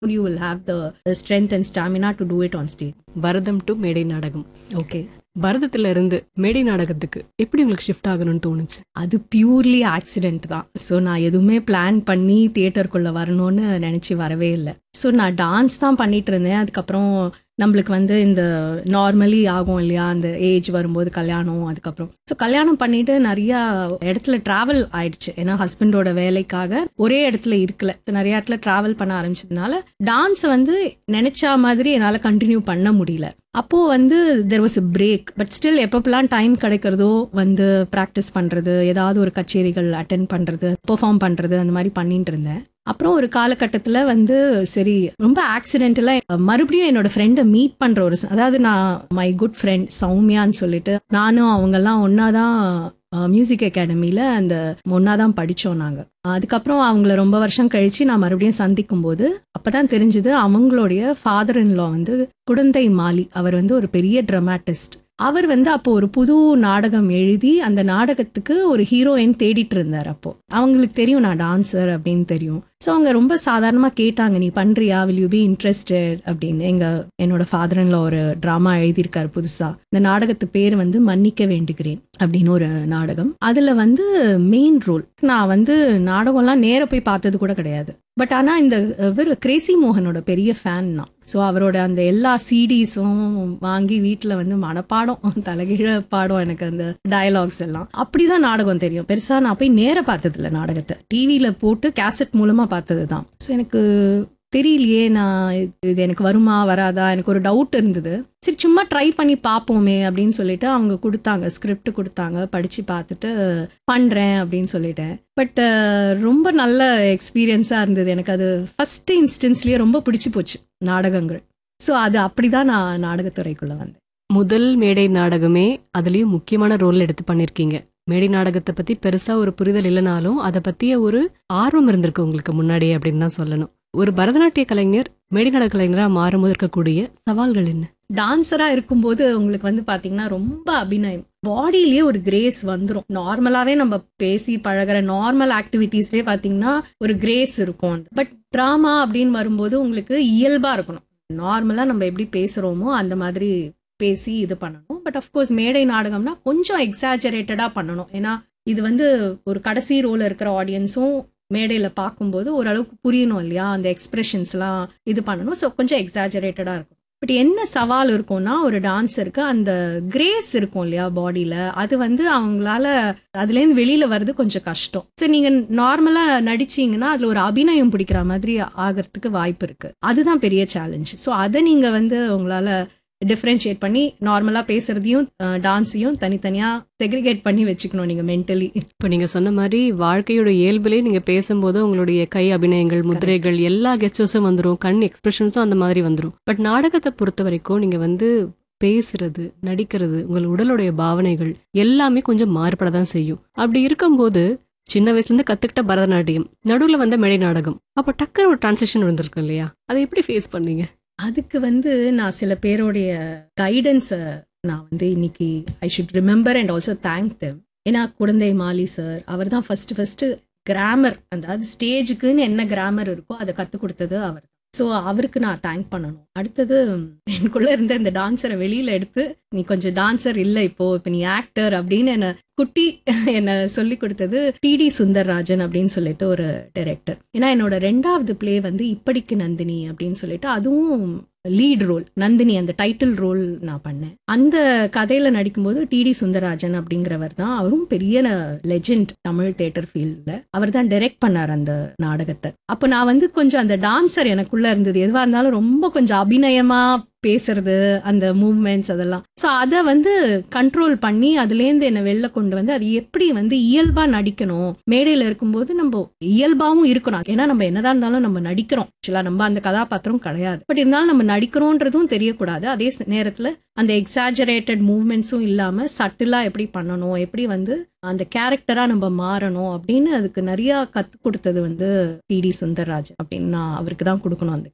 you will have the, the strength and stamina to do it on stage. Bharatam to மேடை நாடகம் Okay. பரதத்துல இருந்து மேடை நாடகத்துக்கு எப்படி உங்களுக்கு ஷிஃப்ட் ஆகணும்னு தோணுச்சு அது பியூர்லி ஆக்சிடென்ட் தான் ஸோ நான் எதுவுமே பிளான் பண்ணி தியேட்டருக்குள்ளே வரணும்னு நினச்சி வரவே இல்லை ஸோ நான் டான்ஸ் தான் பண்ணிட்டு இருந்தேன் அதுக்கப்புறம் நம்மளுக்கு வந்து இந்த நார்மலி ஆகும் இல்லையா அந்த ஏஜ் வரும்போது கல்யாணம் அதுக்கப்புறம் ஸோ கல்யாணம் பண்ணிட்டு நிறைய இடத்துல டிராவல் ஆயிடுச்சு ஏன்னா ஹஸ்பண்டோட வேலைக்காக ஒரே இடத்துல இருக்கல ஸோ நிறைய இடத்துல டிராவல் பண்ண ஆரம்பிச்சதுனால டான்ஸை வந்து நினைச்ச மாதிரி என்னால் கண்டினியூ பண்ண முடியல அப்போ வந்து there was a break but still எப்பப்பெல்லாம் டைம் கிடைக்கிறதோ வந்து ப்ராக்டிஸ் பண்றது ஏதாவது ஒரு கச்சேரிகள் அட்டென்ட் பண்றது பெர்ஃபார்ம் பண்றது அந்த மாதிரி பண்ணிட்டு இருந்தேன் அப்புறம் ஒரு காலகட்டத்தில் வந்து சரி ரொம்ப ஆக்சிடென்டலாக மறுபடியும் என்னோட ஃப்ரெண்டை மீட் பண்ணுற ஒரு ச- அதாவது நான் மை குட் ஃப்ரெண்ட் சௌமியான்னு சொல்லிட்டு நானும் அவங்கெல்லாம் ஒன்றா தான் மியூசிக் அகாடமியில் அந்த ஒன்றா தான் படித்தோம் நாங்கள் அதுக்கப்புறம் அவங்கள ரொம்ப வருஷம் கழிச்சு நான் மறுபடியும் சந்திக்கும் போது அப்பதான் தெரிஞ்சது அவங்களுடைய ஃபாதர் இன்லா வந்து குடந்தை மாலி அவர் வந்து ஒரு பெரிய ட்ரமாட்டிஸ்ட் அவர் வந்து அப்போ ஒரு புது நாடகம் எழுதி அந்த நாடகத்துக்கு ஒரு ஹீரோயின் தேடிட்டு இருந்தார் அப்போ அவங்களுக்கு தெரியும் நான் டான்சர் அப்படின்னு தெரியும் ஸோ அவங்க ரொம்ப சாதாரணமாக கேட்டாங்க நீ பண்றியா வில் யூ பி இன்ட்ரெஸ்டட் அப்படின்னு எங்க என்னோட ஃபாதர் இன்லா ஒரு ட்ராமா எழுதியிருக்காரு புதுசா இந்த நாடகத்து பேர் வந்து மன்னிக்க வேண்டுகிறேன் அப்படின்னு ஒரு நாடகம் அதுல வந்து மெயின் ரோல் நான் வந்து நாடகம்லாம் நேர போய் பார்த்தது கூட கிடையாது பட் ஆனா இந்த இவர் கிரேசி மோகனோட பெரிய ஃபேன் நான் ஸோ அவரோட அந்த எல்லா சிடிஸும் வாங்கி வீட்டில் வந்து மனப்பாடம் தலைகீழ பாடம் எனக்கு அந்த டயலாக்ஸ் எல்லாம் அப்படிதான் நாடகம் தெரியும் பெருசா நான் போய் நேர பார்த்ததில்ல நாடகத்தை டிவியில போட்டு கேசட் மூலமா பார்த்தது தான் ஸோ எனக்கு தெரியலையே நான் இது- இது எனக்கு வருமா வராதா எனக்கு ஒரு டவுட் இருந்தது சரி சும்மா ட்ரை பண்ணி பார்ப்போமே அப்படின்னு சொல்லிட்டு அவங்க கொடுத்தாங்க ஸ்கிரிப்ட் கொடுத்தாங்க படிச்சு பார்த்துட்டு பண்றேன் அப்படின்னு சொல்லிட்டேன் பட் ரொம்ப நல்ல எக்ஸ்பீரியன்ஸாக இருந்தது எனக்கு அது ஃபர்ஸ்ட் இன்ஸ்டன்ஸ்லயே ரொம்ப பிடிச்சு போச்சு நாடகங்கள் ஸோ அது அப்படிதான் நான் நாடகத்துறைக்குள்ள வந்தேன் முதல் மேடை நாடகமே அதுலயும் முக்கியமான ரோல் எடுத்து பண்ணிருக்கீங்க மேடை நாடகத்தை பத்தி பெருசா ஒரு புரிதல் இல்லைனாலும் அதை பத்திய ஒரு ஆர்வம் இருந்திருக்கு உங்களுக்கு முன்னாடியே அப்படின்னு தான் சொல்லணும் ஒரு பரதநாட்டிய கலைஞர் மேடை நாடக கலைஞரா மாறும்போது இருக்கக்கூடிய சவால்கள் என்ன டான்ஸரா இருக்கும்போது உங்களுக்கு வந்து பாத்தீங்கன்னா ரொம்ப அபிநயம் பாடியிலேயே ஒரு கிரேஸ் வந்துரும் நார்மலாவே நம்ம பேசி பழகுற நார்மல் ஆக்டிவிட்டீஸ்லயே பாத்தீங்கன்னா ஒரு கிரேஸ் இருக்கும் பட் ட்ராமா அப்படின்னு வரும்போது உங்களுக்கு இயல்பா இருக்கணும் நார்மலா நம்ம எப்படி பேசுறோமோ அந்த மாதிரி பேசி இது பண்ணணும் பட் அஃப்கோர்ஸ் மேடை நாடகம்னா கொஞ்சம் எக்ஸாஜரேட்டடா பண்ணணும் ஏன்னா இது வந்து ஒரு கடைசி ரோல இருக்கிற ஆடியன்ஸும் மேடையில பார்க்கும்போது ஓரளவுக்கு புரியணும் இல்லையா அந்த எக்ஸ்பிரஷன்ஸ்லாம் இது பண்ணணும் ஸோ கொஞ்சம் எக்ஸாஜரேட்டடா இருக்கும் பட் என்ன சவால் இருக்கும்னா ஒரு டான்ஸருக்கு அந்த கிரேஸ் இருக்கும் இல்லையா பாடியில அது வந்து அவங்களால அதுலேருந்து வெளியில வர்றது கொஞ்சம் கஷ்டம் ஸோ நீங்க நார்மலா நடிச்சீங்கன்னா அதுல ஒரு அபிநயம் பிடிக்கிற மாதிரி ஆகிறதுக்கு வாய்ப்பு இருக்கு அதுதான் பெரிய சேலஞ்ச் ஸோ அதை நீங்க வந்து உங்களால டிஃப்ரென்ஷியேட் பண்ணி நார்மலா பேசுறதையும் டான்ஸையும் தனித்தனியா செக்ரிகேட் பண்ணி வச்சுக்கணும் நீங்க மென்டலி இப்போ நீங்க சொன்ன மாதிரி வாழ்க்கையோட இயல்பிலே நீங்க பேசும்போது உங்களுடைய கை அபிநயங்கள் முதிரைகள் எல்லா கெஸ்டர்ஸும் வந்துரும் கண் எக்ஸ்பிரஷன்ஸும் அந்த மாதிரி வந்துரும் பட் நாடகத்தை பொறுத்த வரைக்கும் நீங்க வந்து பேசுறது நடிக்கிறது உங்கள் உடலுடைய பாவனைகள் எல்லாமே கொஞ்சம் மாறுபட தான் செய்யும் அப்படி இருக்கும்போது சின்ன வயசுல இருந்து கத்துக்கிட்ட பரதநாட்டியம் நடுவுல வந்த மேடை நாடகம் அப்போ டக்குனு ஒரு டிரான்சிஷன் வந்திருக்கும் இல்லையா அதை எப்படி ஃபேஸ் பண்ணீங்க அதுக்கு வந்து நான் சில பேருடைய கைடன்ஸை நான் வந்து இன்னைக்கு I should remember and also thank them ஏன்னா குழந்தை மாலி சார் அவர் தான் ஃபர்ஸ்ட் ஃபர்ஸ்ட் கிராமர் அதாவது ஸ்டேஜுக்குன்னு என்ன கிராமர் இருக்கோ அதை கற்றுக் கொடுத்தது அவர் ஸோ அவருக்கு நான் தேங்க் பண்ணணும் அடுத்தது எனக்குள்ள இருந்த இந்த டான்ஸரை வெளியில எடுத்து நீ கொஞ்சம் டான்சர் இல்லை இப்போ இப்போ நீ ஆக்டர் அப்படின்னு என்ன குட்டி என்ன சொல்லி கொடுத்தது டிடி சுந்தர்ராஜன் அப்படின்னு சொல்லிட்டு ஒரு டைரக்டர் ஏன்னா என்னோட ரெண்டாவது ப்ளே வந்து இப்படிக்கு நந்தினி அப்படின்னு சொல்லிட்டு அதுவும் லீட் ரோல் நந்தினி அந்த டைட்டில் ரோல் நான் பண்ணேன் அந்த கதையில நடிக்கும்போது டிடி சுந்தரராஜன் அப்படிங்கிறவர் தான் அவரும் பெரிய லெஜெண்ட் தமிழ் தேட்டர் ஃபீல்டில் அவர் தான் டைரக்ட் பண்ணார் அந்த நாடகத்தை அப்போ நான் வந்து கொஞ்சம் அந்த டான்சர் எனக்குள்ள இருந்தது எதுவாக இருந்தாலும் ரொம்ப கொஞ்சம் அபிநயமா பேசுறது அந்த மூவ்மெண்ட்ஸ் அதெல்லாம் ஸோ அதை வந்து கண்ட்ரோல் பண்ணி அதுலேருந்து என்னை வெளில கொண்டு வந்து அது எப்படி வந்து இயல்பா நடிக்கணும் மேடையில் இருக்கும்போது நம்ம இயல்பாவும் இருக்கணும் ஏன்னா நம்ம என்னதான் இருந்தாலும் நம்ம நடிக்கிறோம் ஆக்சுவலாக நம்ம அந்த கதாபாத்திரம் கிடையாது பட் இருந்தாலும் நம்ம நடிக்கிறோன்றதும் தெரியக்கூடாது அதே ச- நேரத்துல அந்த எக்ஸாஜரேட்டட் மூவ்மெண்ட்ஸும் இல்லாம சட்டிலா எப்படி பண்ணணும் எப்படி வந்து அந்த கேரக்டரா நம்ம மாறணும் அப்படின்னு அதுக்கு நிறைய கத்து கொடுத்தது வந்து டி டி சுந்தர்ராஜ் அப்படின்னு நான் அவருக்கு தான் கொடுக்கணும் அந்த